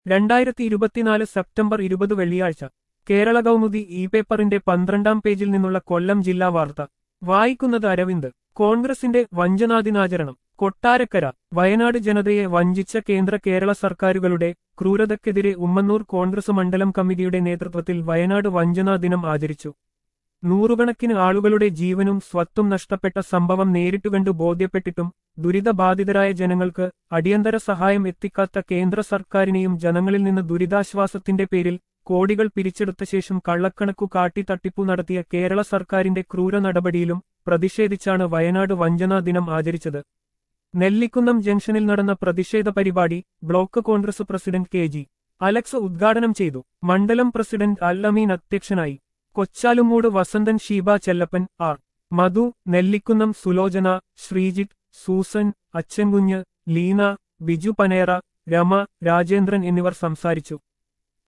രണ്ടായിരത്തി ഇരുപത്തിനാല് സെപ്റ്റംബർ ഇരുപത് വെള്ളിയാഴ്ച കേരള കൗമുദി ഇ പേപ്പറിന്റെ പന്ത്രണ്ടാം പേജിൽ നിന്നുള്ള കൊല്ലം ജില്ലാ വാർത്ത വായിക്കുന്നത് അരവിന്ദ് കോൺഗ്രസിന്റെ വഞ്ചനാദിനാചരണം കൊട്ടാരക്കര വയനാട് ജനതയെ വഞ്ചിച്ച കേന്ദ്ര കേരള സർക്കാരുകളുടെ ക്രൂരതയ്ക്കെതിരെ ഉമ്മന്നൂർ കോൺഗ്രസ് മണ്ഡലം കമ്മിറ്റിയുടെ നേതൃത്വത്തിൽ വയനാട് വഞ്ചനാ ദിനം ആചരിച്ചു നൂറുകണക്കിന് ആളുകളുടെ ജീവനും സ്വത്തും നഷ്ടപ്പെട്ട സംഭവം നേരിട്ടുകണ്ടു ബോധ്യപ്പെട്ടിട്ടും ദുരിതബാധിതരായ ജനങ്ങൾക്ക് അടിയന്തര സഹായം എത്തിക്കാത്ത കേന്ദ്ര സർക്കാരിനെയും ജനങ്ങളിൽ നിന്ന് ദുരിതാശ്വാസത്തിന്റെ പേരിൽ കോടികൾ പിരിച്ചെടുത്ത ശേഷം കള്ളക്കണക്കു കാട്ടി തട്ടിപ്പു നടത്തിയ കേരള സർക്കാരിന്റെ ക്രൂര നടപടിയിലും പ്രതിഷേധിച്ചാണ് വയനാട് വഞ്ചനാ ദിനം ആചരിച്ചത് നെല്ലിക്കുന്നം ജംഗ്ഷനിൽ നടന്ന പ്രതിഷേധ പരിപാടി block Congress president K G Alex ഉദ്ഘാടനം ചെയ്തു മണ്ഡലം പ്രസിഡന്റ് അൽ അമീൻ അധ്യക്ഷനായി കൊച്ചാലുമൂട് വസന്തൻ ഷീബ ചെല്ലപ്പൻ ആർ മധു നെല്ലിക്കുന്നം സുലോചന ശ്രീജിത്ത് സൂസൻ അച്ഛൻകുഞ്ഞ് ലീന ബിജു പനേറ രമ രാജേന്ദ്രൻ എന്നിവർ സംസാരിച്ചു